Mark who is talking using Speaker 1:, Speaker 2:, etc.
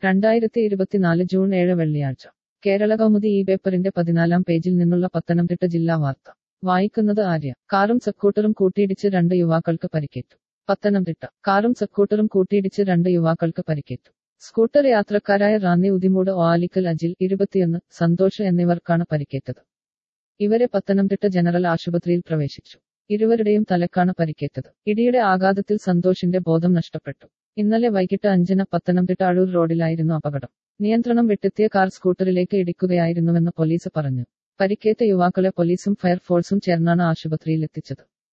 Speaker 1: രണ്ടായിരത്തി ഇരുപത്തിനാല് ജൂൺ ഏഴ് വെള്ളിയാഴ്ച കേരള കൗമുദി ഈ പേപ്പറിന്റെ പതിനാലാം പേജിൽ നിന്നുള്ള പത്തനംതിട്ട ജില്ലാ വാർത്ത വായിക്കുന്നത് ആര്യ കാറും സക്കൂട്ടറും കൂട്ടിയിടിച്ച് രണ്ട് യുവാക്കൾക്ക് പരിക്കേറ്റു പത്തനംതിട്ട കാറും സക്കൂട്ടറും കൂട്ടിയിടിച്ച് രണ്ട് യുവാക്കൾക്ക് പരിക്കേറ്റു സ്കൂട്ടർ യാത്രക്കാരായ റാന്നി ഉദിമൂട് ഓയാലിക്കൽ അജിൽ ഇരുപത്തിയൊന്ന് സന്തോഷ് എന്നിവർക്കാണ് പരിക്കേറ്റത് ഇവരെ പത്തനംതിട്ട ജനറൽ ആശുപത്രിയിൽ പ്രവേശിച്ചു ഇരുവരുടെയും തലക്കാണ് പരിക്കേറ്റത് ഇടിയുടെ ആഘാതത്തിൽ സന്തോഷിന്റെ ബോധം നഷ്ടപ്പെട്ടു ഇന്നലെ വൈകിട്ട് അഞ്ചിന് പത്തനംതിട്ട അഴൂർ റോഡിലായിരുന്നു അപകടം നിയന്ത്രണം വിട്ടെത്തിയ കാർ സ്കൂട്ടറിലേക്ക് ഇടിക്കുകയായിരുന്നുവെന്ന് പോലീസ് പറഞ്ഞു പരിക്കേറ്റ യുവാക്കളെ പോലീസും ഫയർഫോഴ്സും ചേർന്നാണ് ആശുപത്രിയിൽ എത്തിച്ചത്